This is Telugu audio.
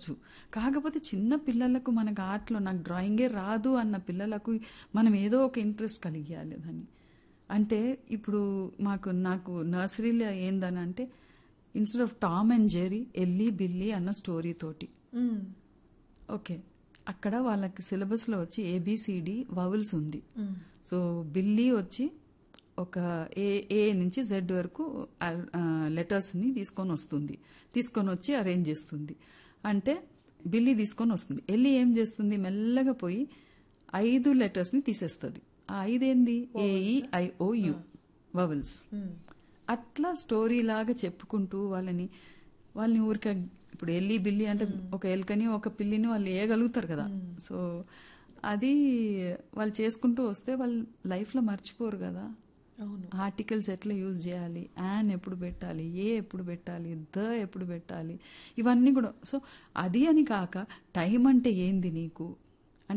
చేసుకోవచ్చు కాకపోతే చిన్న పిల్లలకు మనకు ఆర్ట్లో నాకు డ్రాయింగే రాదు అన్న పిల్లలకు మనం ఏదో ఒక ఇంట్రెస్ట్ కలిగియాలి దాన్ని అంటే ఇప్పుడు మాకు నాకు నర్సరీలో ఏందని అంటే instead of Tom and Jerry ఎల్లి బిల్లి అన్న స్టోరీ తోటి మ్మ్. ఓకే అక్కడ వాళ్ళకి సిలబస్లో వచ్చి ఏబిసిడి వవల్స్ ఉంది మ్మ్. సో బిల్లీ వచ్చి ఒక ఏ ఏ నుంచి జెడ్ వరకు లెటర్స్ని తీసుకొని వస్తుంది తీసుకొని వచ్చి అరేంజ్ చేస్తుంది అంటే బిల్లీ తీసుకొని వస్తుంది ఎల్లి ఏం చేస్తుంది మెల్లగా పోయి ఐదు లెటర్స్ని తీసేస్తుంది ఆ ఐదేంది ఏఈ ఐఓయు వవల్స్ మ్మ్. అట్లా స్టోరీ లాగా చెప్పుకుంటూ వాళ్ళని వాళ్ళని ఊరికే ఇప్పుడు ఎల్లి బిల్లి అంటే ఒక ఎలుకని ఒక పిల్లిని వాళ్ళు వేయగలుగుతారు కదా సో అది వాళ్ళు చేసుకుంటూ వస్తే వాళ్ళు లైఫ్లో మర్చిపోరు కదా అవును ఆర్టికల్స్ ఎట్లా యూజ్ చేయాలి యాన్ ఎప్పుడు పెట్టాలి ఏ ఎప్పుడు పెట్టాలి ద ఎప్పుడు పెట్టాలి ఇవన్నీ కూడా సో అది అని కాక టైం అంటే ఏంది నీకు